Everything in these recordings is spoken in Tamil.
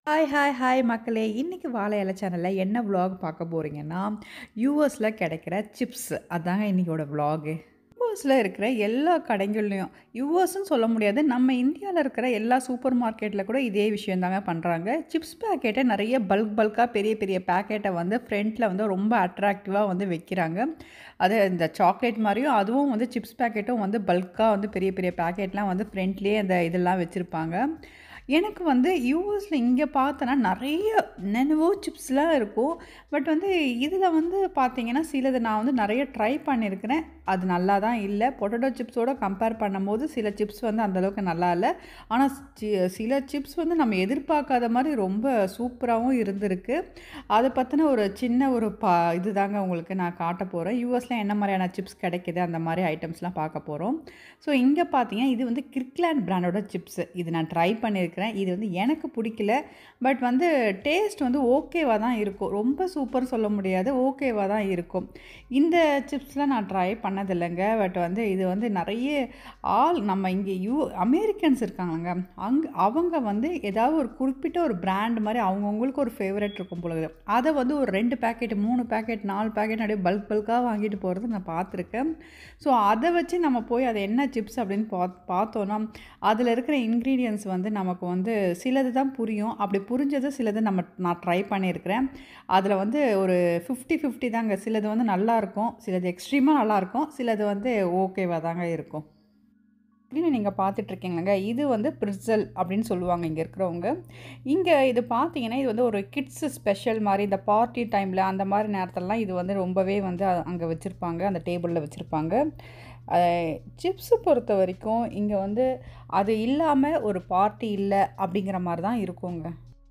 ஹாய் ஹாய் ஹாய் மக்களே இன்றைக்கி வாழை இலை சேனலில் என்ன vlog பார்க்க போகிறீங்கன்னா யூஎஸில் கிடைக்கிற சிப்ஸ் அதாங்க இன்றைக்கோட vlog யூஎஸில் இருக்கிற எல்லா கடைகள்லையும் யூஎஸ்ன்னு சொல்ல முடியாது நம்ம இந்தியாவில் இருக்கிற எல்லா சூப்பர் மார்க்கெட்டில் கூட இதே விஷயம் தாங்க பண்ணுறாங்க சிப்ஸ் பேக்கெட்டை நிறைய பல்க் பல்காக பெரிய பெரிய பேக்கெட்டை வந்து ஃப்ரண்ட்டில் வந்து ரொம்ப அட்ராக்டிவாக வந்து வைக்கிறாங்க அது இந்த சாக்லேட் மாதிரியும் அதுவும் வந்து சிப்ஸ் பேக்கெட்டும் வந்து பல்காக வந்து பெரிய பெரிய பேக்கெட்லாம் வந்து ஃப்ரண்ட்லேயே அந்த இதெல்லாம் வச்சுருப்பாங்க எனக்கு வந்து யூஎஸில் இங்கே பார்த்தோன்னா நிறைய நினைவோ சிப்ஸ்லாம் இருக்கும் பட் வந்து இதில் வந்து பார்த்தீங்கன்னா சிலது நான் வந்து நிறைய ட்ரை பண்ணியிருக்கிறேன் அது நல்லா தான் இல்லை பொட்டேட்டோ சிப்ஸோட கம்பேர் பண்ணும்போது சில சிப்ஸ் வந்து அந்தளவுக்கு நல்லா இல்லை ஆனால் சி- சில சிப்ஸ் வந்து நம்ம எதிர்பார்க்காத மாதிரி ரொம்ப சூப்பராகவும் இருந்திருக்கு அதை பற்றின ஒரு சின்ன ஒரு பா இதுதாங்க உங்களுக்கு நான் காட்ட போகிறேன் யூஎஸில் என்ன மாதிரியான சிப்ஸ் கிடைக்குது அந்த மாதிரி ஐட்டம்ஸ்லாம் பார்க்க போகிறோம் ஸோ இங்கே பார்த்தீங்கன்னா இது வந்து கிர்க்லேண்ட் பிராண்டோட சிப்ஸ் இது நான் ட்ரை பண்ணியிருக்கிறேன் இது வந்து எனக்கு பிடிக்கல பட் வந்து டேஸ்ட் வந்து ஓகேவாக தான் இருக்கும் ரொம்ப சூப்பர் சொல்ல முடியாது ஓகேவாக தான் இருக்கும் இந்த சிப்ஸ்லாம் நான் ட்ரை பண்ணதில்லைங்க பட் வந்து இது வந்து நிறைய ஆள் நம்ம இங்கே யூ அமெரிக்கன்ஸ் இருக்காங்கங்க அங்கே அவங்க வந்து ஏதாவது ஒரு குறிப்பிட்ட ஒரு பிராண்ட் மாதிரி அவங்கவுங்களுக்கு ஒரு ஃபேவரட் இருக்கும் போல இருக்குது. அதை வந்து ஒரு ரெண்டு பேக்கெட் மூணு பேக்கெட் நாலு பேக்கெட் அப்படியே பல்க் பல்காக வாங்கிட்டு போகிறது நான் பார்த்துருக்கேன் ஸோ அதை வச்சு நம்ம போய் அது என்ன சிப்ஸ் அப்படின்னு பா பார்த்தோன்னா அதில் இருக்கிற இன்க்ரீடியன்ஸ் வந்து நமக்கு வந்து சிலது தான் புரியும் அப்படி புரிஞ்சது சிலது நம்ம நான் ட்ரை பண்ணியிருக்கிறேன் அதில் வந்து ஒரு ஃபிஃப்டி ஃபிஃப்டி தாங்க சிலது வந்து நல்லா இருக்கும் சிலது எக்ஸ்ட்ரீமாக நல்லா இருக்கும் சிலது வந்து ஓகேவாக தாங்க இருக்கும் அப்படின்னு நீங்கள் பார்த்துட்ருக்கீங்களங்க இது வந்து பிரிசல் அப்படின்னு சொல்லுவாங்க இங்கே இருக்கிறவங்க இங்கே இது பார்த்தீங்கன்னா இது வந்து ஒரு கிட்ஸ் ஸ்பெஷல் மாதிரி இந்த பார்ட்டி டைமில் அந்த மாதிரி நேரத்துலலாம் இது வந்து ரொம்பவே வந்து அங்கே வச்சுருப்பாங்க அந்த டேபிளில் வச்சுருப்பாங்க சிப்ஸு பொறுத்த வரைக்கும் இங்கே வந்து அது இல்லாமல் ஒரு பார்ட்டி இல்லை அப்படிங்கிற மாதிரி தான் இருக்குங்க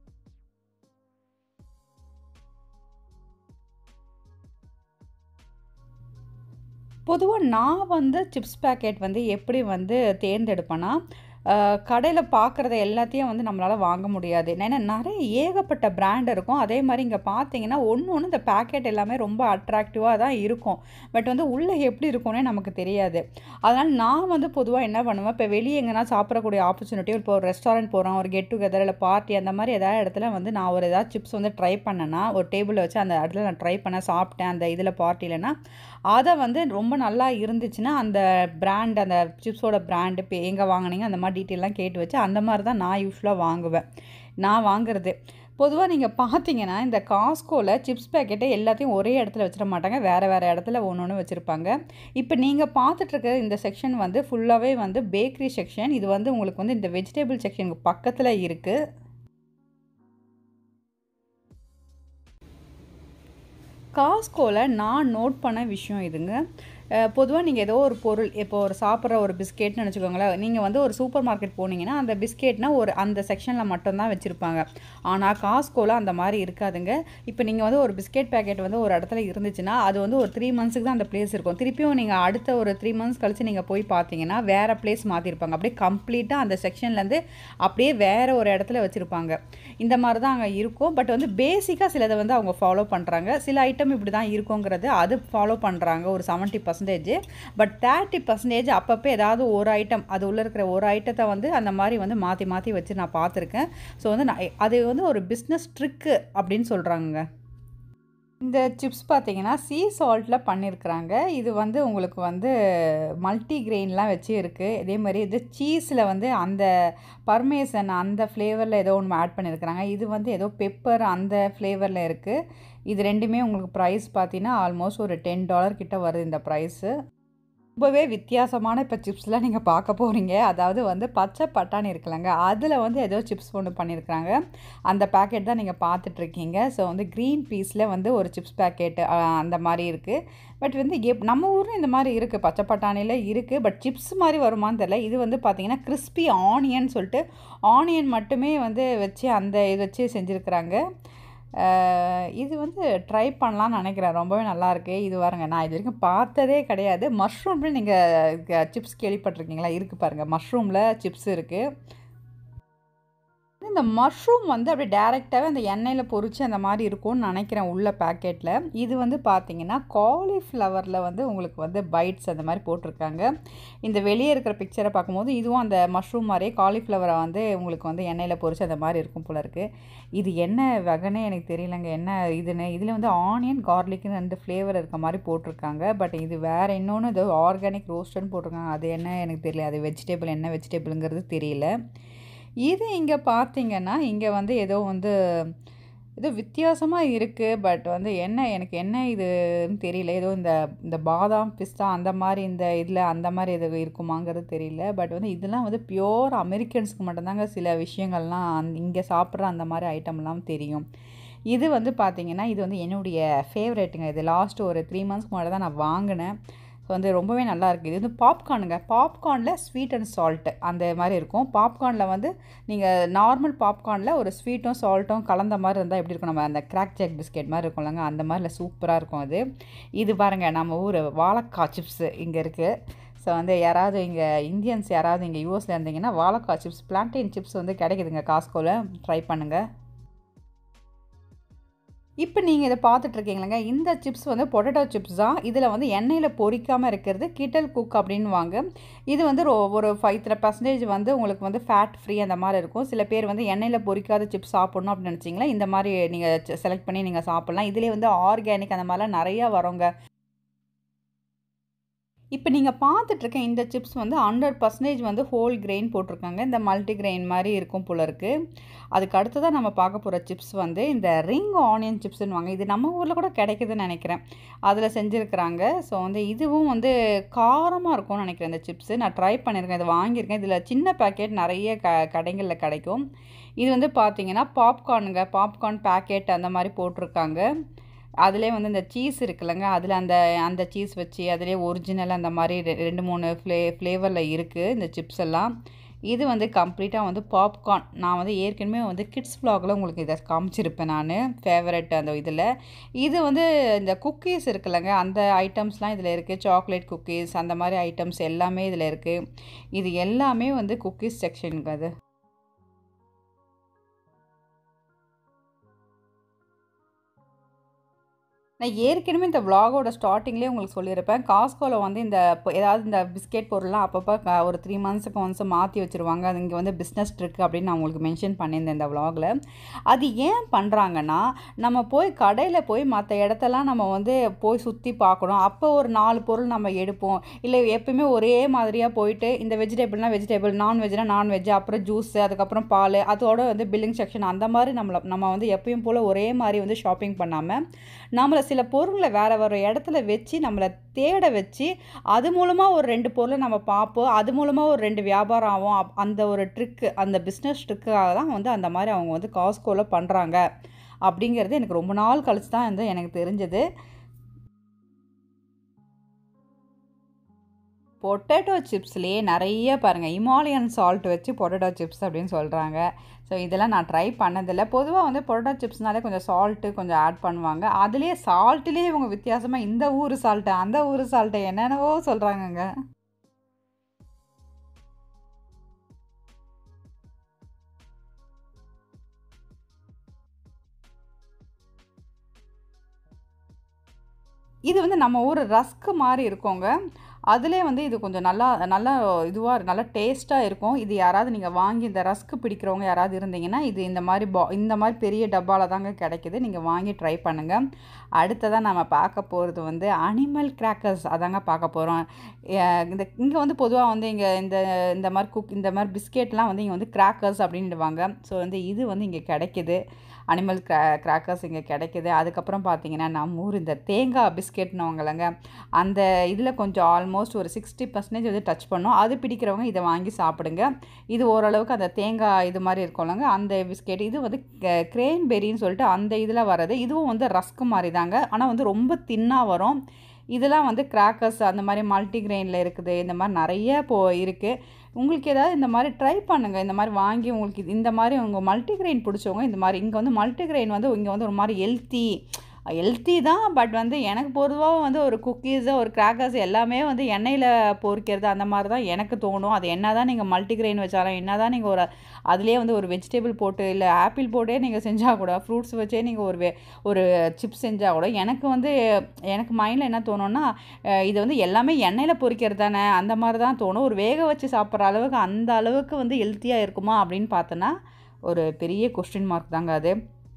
பொதுவாக நான் வந்து சிப்ஸ் பேக்கெட் வந்து எப்படி வந்து தேர்ந்தெடுப்பேன்னா கடையில் பார்க்குறத எல்லாத்தையும் வந்து நம்மளால் வாங்க முடியாது ஏன்னா நிறைய ஏகப்பட்ட பிராண்ட் இருக்கும் அதே மாதிரி இங்கே பார்த்தீங்கன்னா ஒன்று ஒன்று இந்த பேக்கெட் எல்லாமே ரொம்ப அட்ராக்டிவாக தான் இருக்கும் பட் வந்து உள்ளே எப்படி இருக்கும்னே நமக்கு தெரியாது அதனால் நான் வந்து பொதுவாக என்ன பண்ணுவேன் இப்போ வெளியே எங்கன்னா சாப்பிடக்கூடிய ஆப்பர்ச்சுனிட்டி இப்போ ஒரு ரெஸ்டாரண்ட் போகிறோம் ஒரு கெட் டுகெதர் இல்லை பார்ட்டி அந்த மாதிரி ஏதாவது இடத்துல வந்து நான் ஒரு ஏதாவது சிப்ஸ் வந்து ட்ரை பண்ணேன்னா ஒரு டேபிளில் வச்சு அந்த இடத்துல நான் ட்ரை பண்ண சாப்பிட்டேன் அந்த இதில் பார்ட்டிலனா அதை வந்து ரொம்ப நல்லா இருந்துச்சுன்னா அந்த பிராண்ட் அந்த சிப்ஸோட பிராண்டு இப்போ எங்கே வாங்குனீங்க அந்த மாதிரி டீட்டெயிலாம் கேட்டு வச்சு அந்த மாதிரி தான் நான் யூஸ்வலாக வாங்குவேன் நான் வாங்குறது பொதுவாக நீங்கள் பார்த்தீங்கன்னா இந்த காஸ்கோவில் சிப்ஸ் பேக்கெட்டை எல்லாத்தையும் ஒரே இடத்துல வச்சிட மாட்டாங்க வேறு வேறு இடத்துல ஒன்று ஒன்று வச்சுருப்பாங்க இப்போ நீங்கள் பார்த்துட்ருக்க இந்த செக்ஷன் வந்து ஃபுல்லாகவே வந்து பேக்கரி செக்ஷன் இது வந்து உங்களுக்கு வந்து இந்த வெஜிடபிள் செக்ஷனுக்கு பக்கத்தில் இருக்குது காஸ்கோவில் நான் நோட் பண்ண விஷயம் இதுங்க பொதுவாக நீங்கள் ஏதோ ஒரு பொருள் இப்போ ஒரு சாப்பிட்ற ஒரு பிஸ்கெட்னு வச்சுக்கோங்களேன் நீங்கள் வந்து ஒரு சூப்பர் மார்க்கெட் போனீங்கன்னா அந்த பிஸ்கெட்னா ஒரு அந்த செக்ஷனில் மட்டும்தான் வச்சுருப்பாங்க ஆனால் காஸ்கோவில் அந்த மாதிரி இருக்காதுங்க இப்போ நீங்கள் வந்து ஒரு பிஸ்கெட் பேக்கெட் வந்து ஒரு இடத்துல இருந்துச்சுன்னா அது வந்து ஒரு த்ரீ மந்த்ஸுக்கு தான் அந்த பிளேஸ் இருக்கும் திருப்பியும் நீங்கள் அடுத்த ஒரு த்ரீ மந்த்ஸ் கழிச்சு நீங்கள் போய் பார்த்தீங்கன்னா வேறு பிளேஸ் மாற்றிருப்பாங்க அப்படியே கம்ப்ளீட்டாக அந்த செக்ஷன்லேருந்து அப்படியே வேறு ஒரு இடத்துல வச்சுருப்பாங்க இந்த மாதிரி தான் அங்கே இருக்கும் பட் வந்து பேசிக்காக சிலதை வந்து அவங்க ஃபாலோ பண்ணுறாங்க சில ஐட்டம் இப்படி தான் இருக்குங்கிறது அது ஃபாலோ பண்ணுறாங்க ஒரு seventy percentage but thirty percentage அப்பப்போ ஏதாவது ஒரு ஐட்டம் அது உள்ளே இருக்கிற ஒரு ஐட்டத்தை வந்து அந்த மாதிரி வந்து மாற்றி மாற்றி வச்சு நான் பார்த்துருக்கேன் ஸோ வந்து நான் அது வந்து ஒரு பிஸ்னஸ் ட்ரிக்கு அப்படின்னு சொல்கிறாங்க இந்த சிப்ஸ் பார்த்தீங்கன்னா சீ சால்ட்டில் பண்ணியிருக்கிறாங்க இது வந்து உங்களுக்கு வந்து மல்டி கிரெயின்லாம் வச்சு இருக்குது இதே மாதிரி இது சீஸில் வந்து அந்த பர்மேசன் அந்த ஃப்ளேவரில் ஏதோ ஒன்று ஆட் பண்ணியிருக்கிறாங்க இது வந்து ஏதோ பெப்பர் அந்த ஃப்ளேவரில் இருக்குது இது ரெண்டுமே உங்களுக்கு ப்ரைஸ் பார்த்தீங்கன்னா ஆல்மோஸ்ட் ஒரு டென் டாலர் கிட்ட வருது இந்த ப்ரைஸு ரொம்பவே வித்தியாசமான இப்போ சிப்ஸ்லாம் நீங்கள் பார்க்க போகிறீங்க அதாவது வந்து பச்சை பட்டாணி இருக்குல்லங்க அதில் வந்து ஏதோ சிப்ஸ் ஒன்று பண்ணியிருக்கிறாங்க அந்த பேக்கெட் தான் நீங்கள் பார்த்துட்ருக்கீங்க ஸோ வந்து க்ரீன் பீஸில் வந்து ஒரு சிப்ஸ் பேக்கெட் அந்த மாதிரி இருக்குது பட் வந்து எப் நம்ம ஊரில் இந்த மாதிரி இருக்குது பச்சை பட்டாணியில் இருக்குது பட் சிப்ஸ் மாதிரி வருமான்னு தெரியல இது வந்து பார்த்தீங்கன்னா கிறிஸ்பி ஆனியன் சொல்லிட்டு ஆனியன் மட்டுமே வந்து வச்சு அந்த இது வச்சு செஞ்சுருக்குறாங்க அஹ் இது வந்து ட்ரை பண்ணலாம்னு நினைக்கிறேன் ரொம்பவே நல்லா இருக்கு இது பாருங்க நான் இது வரைக்கும் பார்த்ததே கிடையாது மஷ்ரூம்ல நீங்கள் சிப்ஸ் கேள்விப்பட்டிருக்கீங்களா இருக்குது பாருங்கள் மஷ்ரூமில் சிப்ஸ் இருக்குது இந்த மஷ்ரூம் வந்து அப்படியே டேரெக்டாகவே அந்த எண்ணெயில் பொரிச்சு அந்த மாதிரி இருக்கும்னு நினைக்கிறேன் உள்ள பேக்கெட்டில் இது வந்து பார்த்தீங்கன்னா காலிஃப்ளவரில் வந்து உங்களுக்கு வந்து பைட்ஸ் அந்த மாதிரி போட்டிருக்காங்க இந்த வெளியே இருக்கிற பிக்சரை பார்க்கும்போது இதுவும் அந்த மஷ்ரூம் மாதிரியே காலிஃப்ளவரை வந்து உங்களுக்கு வந்து எண்ணெயில் பொரிச்சு அந்த மாதிரி இருக்கும் போல இருக்குது இது என்ன வகைனே எனக்கு தெரியலங்க என்ன இதுன்னு இதில் வந்து ஆனியன் கார்லிக்னு ரெண்டு ஃப்ளேவர் இருக்க மாதிரி போட்டிருக்காங்க பட் இது வேறு இன்னொன்று இது ஆர்கானிக் ரோஸ்டர்னு போட்டிருக்காங்க அது என்ன எனக்கு தெரியல அது வெஜிடபிள் என்ன வெஜிடபிளுங்கிறது தெரியல இது இங்கே பார்த்தீங்கன்னா இங்கே வந்து ஏதோ வந்து ஏதோ வித்தியாசமாக இருக்குது பட் வந்து என்ன எனக்கு என்ன இதுன்னு தெரியல ஏதோ இந்த இந்த பாதாம் பிஸ்தா அந்த மாதிரி இந்த இதில் அந்த மாதிரி எது இருக்குமாங்கிறது தெரியல பட் வந்து இதெல்லாம் வந்து பியோர் அமெரிக்கன்ஸ்க்கு மட்டும்தாங்க சில விஷயங்கள்லாம் அந் இங்கே சாப்பிட்ற அந்த மாதிரி ஐட்டம்லாம் தெரியும் இது வந்து பார்த்திங்கன்னா இது வந்து என்னுடைய ஃபேவரேட்டுங்க இது லாஸ்ட் ஒரு த்ரீ மந்த்ஸ்க்கு முன்னாடி தான் நான் வாங்கினேன் ஸோ வந்து ரொம்பவே நல்லா இருக்குது இது வந்து பாப்கார்னுங்க பாப்கார்னில் ஸ்வீட் அண்ட் சால்ட்டு அந்த மாதிரி இருக்கும் பாப்கார்னில் வந்து நீங்கள் நார்மல் பாப்கார்னில் ஒரு ஸ்வீட்டும் சால்ட்டும் கலந்த மாதிரி இருந்தால் எப்படி இருக்கும் நம்ம அந்த கிராக் ஜாக் பிஸ்கெட் மாதிரி இருக்கும்லங்க அந்த மாதிரில சூப்பராக இருக்கும் அது இது பாருங்கள் நம்ம ஊர் வாழைக்காய் சிப்ஸு இங்கே இருக்குது ஸோ வந்து யாராவது இங்கே இந்தியன்ஸ் யாராவது இங்கே யூஎஸில் இருந்தீங்கன்னா வாழைக்காய் சிப்ஸ் பிளான்டெயின் சிப்ஸ் வந்து கிடைக்குதுங்க காஸ்கோவில் ட்ரை பண்ணுங்கள் இப்போ நீங்கள் இதை பார்த்துட்ருக்கீங்களங்க இந்த சிப்ஸ் வந்து பொட்டேட்டோ சிப்ஸ் தான் இதில் வந்து எண்ணெயில் பொரிக்காமல் இருக்கிறது கிட்டல் குக் அப்படின்னு வாங்க இது வந்து ரொ- ஒரு ஃபைவ் த்ரீ பர்சன்டேஜ் வந்து உங்களுக்கு வந்து ஃபேட் ஃப்ரீ அந்த மாதிரி இருக்கும் சில பேர் வந்து எண்ணெயில் பொரிக்காத சிப்ஸ் சாப்பிட்ணும் அப்படின்னு நினச்சிங்களா இந்த மாதிரி நீங்கள் செலக்ட் பண்ணி நீங்கள் சாப்பிட்லாம் இதிலே வந்து ஆர்கானிக் அந்த மாதிரிலாம் நிறையா வருங்க இப்போ நீங்கள் பார்த்துட்ருக்க இந்த சிப்ஸ் வந்து ஹண்ட்ரட் பர்சன்டேஜ் வந்து ஹோல் கிரெயின் போட்டிருக்காங்க இந்த மல்டி கிரெயின் மாதிரி இருக்கும் போல இருக்குது அதுக்கு அடுத்ததாக நம்ம பார்க்க போகிற சிப்ஸ் வந்து இந்த ரிங் ஆனியன் சிப்ஸ்னு வாங்க இது நம்ம ஊரில் கூட கிடைக்குதுன்னு நினைக்கிறேன் அதில் செஞ்சுருக்கிறாங்க ஸோ வந்து இதுவும் வந்து காரமாக இருக்கும்னு நினைக்கிறேன் இந்த சிப்ஸு நான் ட்ரை பண்ணியிருக்கேன் இதை வாங்கியிருக்கேன் இதில் சின்ன பேக்கெட் நிறைய க கடைகளில் கிடைக்கும் இது வந்து பார்த்தீங்கன்னா பாப்கார்னுங்க பாப்கார்ன் பேக்கெட் அந்த மாதிரி போட்டிருக்காங்க அதிலே வந்து இந்த சீஸ் இருக்குல்லங்க அதில் அந்த அந்த சீஸ் வச்சு அதிலே ஒரிஜினல் அந்த மாதிரி ரெ- ரெண்டு மூணு ஃப்ளே ஃப்ளேவரில் இருக்குது இந்த சிப்ஸ் எல்லாம் இது வந்து கம்ப்ளீட்டாக வந்து பாப்கார்ன் நான் வந்து ஏற்கனவே வந்து கிட்ஸ் vlogல உங்களுக்கு இதை காமிச்சிருப்பேன் நான் ஃபேவரட் அந்த இதில் இது வந்து இந்த குக்கீஸ் இருக்குல்லங்க அந்த ஐட்டம்ஸ்லாம் இதில் இருக்குது சாக்லேட் குக்கீஸ் அந்த மாதிரி ஐட்டம்ஸ் எல்லாமே இதில் இருக்குது இது எல்லாமே வந்து குக்கீஸ் செக்ஷனுக்கு அது நான் ஏற்கனவே இந்த vlogோட ஸ்டார்டிங்லேயே உங்களுக்கு சொல்லியிருப்பேன் காஸ்கோவில் வந்து இந்த இப்போ ஏதாவது இந்த பிஸ்கெட் பொருள்லாம் அப்பப்போ க- ஒரு த்ரீ மந்த்ஸுக்கு ஒன்ஸ் மாற்றி வச்சுருவாங்க அது இங்கே வந்து பிஸ்னஸ் ட்ரிக் அப்படின்னு நான் உங்களுக்கு மென்ஷன் பண்ணியிருந்தேன் இந்த vlogல அது ஏன் பண்ணுறாங்கன்னா நம்ம போய் கடையில் போய் மற்ற இடத்தெல்லாம் நம்ம வந்து போய் சுற்றி பார்க்கணும் அப்போ ஒரு நாலு பொருள் நம்ம எடுப்போம் இல்லை எப்பயுமே ஒரே மாதிரியாக போயிட்டு இந்த வெஜிடபிள்னா வெஜிடபிள் நான்வெஜ்னா நான்வெஜ் அப்புறம் ஜூஸ் அதுக்கப்புறம் பால் அதோட வந்து பில்லிங் செக்ஷன் அந்த மாதிரி நம்மளை நம்ம வந்து எப்பயும் போல் ஒரே மாதிரி வந்து ஷாப்பிங் பண்ணாமல் நம்மளை சில பொருளை வேறு வேறு இடத்துல வச்சு நம்மளை தேட வச்சு அது மூலமாக ஒரு ரெண்டு பொருளை நம்ம பார்ப்போம் அது மூலமாக ஒரு ரெண்டு வியாபாரம் ஆகும் அப்- அந்த ஒரு ட்ரிக்கு அந்த பிஸ்னஸ் ட்ரிக்காக தான் வந்து அந்த மாதிரி அவங்க வந்து காஸ்கோவில் பண்ணுறாங்க அப்படிங்கிறது எனக்கு ரொம்ப நாள் கழிச்சு தான் வந்து எனக்கு தெரிஞ்சது பொட்டேட்டோ சிப்ஸ்லேயே நிறைய பாருங்கள் இமாலயன் சால்ட் வச்சு பொட்டேட்டோ சிப்ஸ் அப்படின்னு சொல்கிறாங்க ஸோ இதெல்லாம் நான் ட்ரை பண்ணதில்லை பொதுவாக வந்து பொட்டேட்டோ சிப்ஸ்னாலே கொஞ்சம் சால்ட்டு கொஞ்சம் ஆட் பண்ணுவாங்க அதுலேயே சால்ட்டுலேயே இவங்க வித்தியாசமாக இந்த ஊர் சால்ட்டு அந்த ஊர் சால்ட்டு என்னென்னவோ சொல்கிறாங்கங்க இது வந்து நம்ம ஊர் ரஸ்க்கு மாதிரி இருக்குங்க அதிலே வந்து இது கொஞ்சம் நல்லா நல்லா இதுவாக நல்லா டேஸ்ட்டாக இருக்கும் இது யாராவது நீங்கள் வாங்கி இந்த ரஸ்க்கு பிடிக்கிறவங்க யாராவது இருந்தீங்கன்னா இது இந்த மாதிரி பா இந்த மாதிரி பெரிய டப்பாவில் தாங்க கிடைக்குது நீங்கள் வாங்கி ட்ரை பண்ணுங்கள் அடுத்ததாக நம்ம பார்க்க போகிறது வந்து அனிமல் கிராக்கர்ஸ் அதாங்க பார்க்க போகிறோம் இந்த இங்கே வந்து பொதுவாக வந்து இங்கே இந்த இந்த மாதிரி குக் இந்த மாதிரி பிஸ்கெட்லாம் வந்து இங்கே வந்து கிராக்கர்ஸ் அப்படின்டுவாங்க ஸோ வந்து இது வந்து இங்கே கிடைக்குது அனிமல் கிரா கிராக்கர்ஸ் இங்கே கிடைக்குது அதுக்கப்புறம் பார்த்தீங்கன்னா நம்ம ஊர் இந்த தேங்காய் பிஸ்கெட்னுவாங்கல்லங்க அந்த இதில் கொஞ்சம் ஆல்மோஸ்ட் ஒரு சிக்ஸ்டி பர்சன்டேஜ் வந்து டச் பண்ணும் அது பிடிக்கிறவங்க இதை வாங்கி சாப்பிடுங்க இது ஓரளவுக்கு அந்த தேங்காய் இது மாதிரி இருக்கும்லங்க அந்த பிஸ்கெட் இது வந்து கிரேன் பெரின்னு சொல்லிட்டு அந்த இதில் வர்றது இதுவும் வந்து ரஸ்க் மாதிரி தாங்க ஆனால் வந்து ரொம்ப தின்னாக வரும் இதெல்லாம் வந்து கிராக்கர்ஸ் அந்த மாதிரி மல்டி கிரெயினில் இருக்குது இந்த மாதிரி நிறைய இப்போ இருக்குது உங்களுக்கு ஏதாவது இந்த மாதிரி ட்ரை பண்ணுங்கள் இந்த மாதிரி வாங்கி உங்களுக்கு இது- இந்த மாதிரி உங்கள் மல்டிகிரெயின் பிடிச்சவங்க இந்த மாதிரி இங்கே வந்து மல்டிகிரெயின் வந்து இங்கே வந்து ஒரு மாதிரி ஹெல்த்தி ஹெல்த்தி தான் பட் வந்து எனக்கு பொதுவாக வந்து ஒரு குக்கீஸு ஒரு கிராக்கர்ஸ் எல்லாமே வந்து எண்ணெயில் பொரிக்கிறது அந்த மாதிரி தான் எனக்கு தோணும் அது என்ன தான் நீங்கள் மல்டிக்ரெயின் வச்சாலும் என்ன தான் நீங்கள் ஒரு அதுலேயே வந்து ஒரு வெஜிடபிள் போட்டு இல்லை ஆப்பிள் போட்டே நீங்கள் செஞ்சால் கூட ஃப்ரூட்ஸ் வச்சே நீங்கள் ஒரு வே ஒரு சிப்ஸ் செஞ்சால் கூட எனக்கு வந்து எனக்கு மைண்டில் என்ன தோணும்னா அஹ் இது வந்து எல்லாமே எண்ணெயில் பொரிக்கிறது தானே அந்த மாதிரி தான் தோணும் ஒரு வேக வச்சு சாப்பிட்ற அளவுக்கு அந்த அளவுக்கு வந்து ஹெல்த்தியாக இருக்குமா அப்படின்னு பார்த்தோன்னா ஒரு பெரிய கொஸ்டின் மார்க் தாங்க அது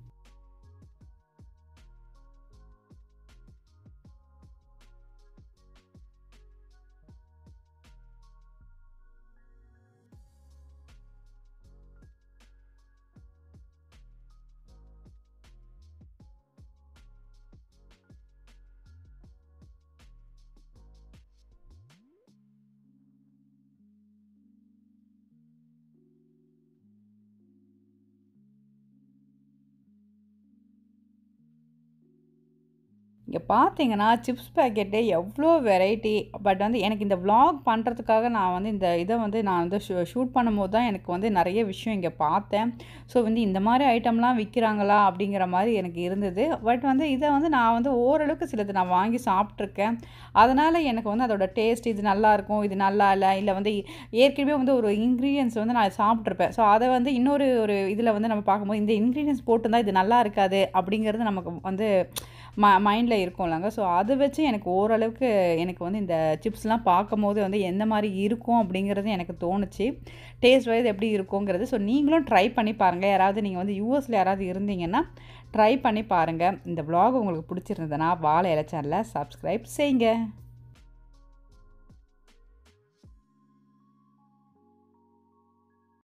இங்கே பார்த்தீங்கன்னா சிப்ஸ் பேக்கெட்டு எவ்வளோ வெரைட்டி பட் வந்து எனக்கு இந்த vlog பண்ணுறதுக்காக நான் வந்து இந்த இதை வந்து நான் வந்து ஷூ ஷூட் பண்ணும்போது தான் எனக்கு வந்து நிறைய விஷயம் இங்கே பார்த்தேன் ஸோ வந்து இந்த மாதிரி ஐட்டம்லாம் விற்கிறாங்களா அப்படிங்கிற மாதிரி எனக்கு இருந்தது பட் வந்து இதை வந்து நான் வந்து ஓரளவுக்கு சிலது நான் வாங்கி சாப்பிட்ருக்கேன் அதனால் எனக்கு வந்து அதோட டேஸ்ட் இது நல்லா இருக்கும் இது நல்லா இல்லை இல்லை வந்து ஏற்கனவே வந்து ஒரு இன்க்ரீடியன்ஸ் வந்து நான் சாப்பிட்ருப்பேன் ஸோ அதை வந்து இன்னொரு ஒரு இதில் வந்து நம்ம பார்க்கும்போது இந்த இன்க்ரீடியன்ஸ் போட்டிருந்தா இது நல்லா இருக்காது அப்படிங்கிறது நமக்கு வந்து ம மைண்டில் இருக்கும்லங்க ஸோ அதை வச்சு எனக்கு ஓரளவுக்கு எனக்கு வந்து இந்த சிப்ஸ்லாம் பார்க்கும்போது வந்து எந்த மாதிரி இருக்கும் அப்படிங்கிறது எனக்கு தோணுச்சு டேஸ்ட் வைஸ் எப்படி இருக்குங்கிறது ஸோ நீங்களும் ட்ரை பண்ணி பாருங்கள் யாராவது நீங்கள் வந்து யூஎஸில் யாராவது இருந்தீங்கன்னா ட்ரை பண்ணி பாருங்கள் இந்த vlog உங்களுக்கு பிடிச்சிருந்ததுன்னா வாழை இலை சேனலை சப்ஸ்கிரைப் செய்யுங்க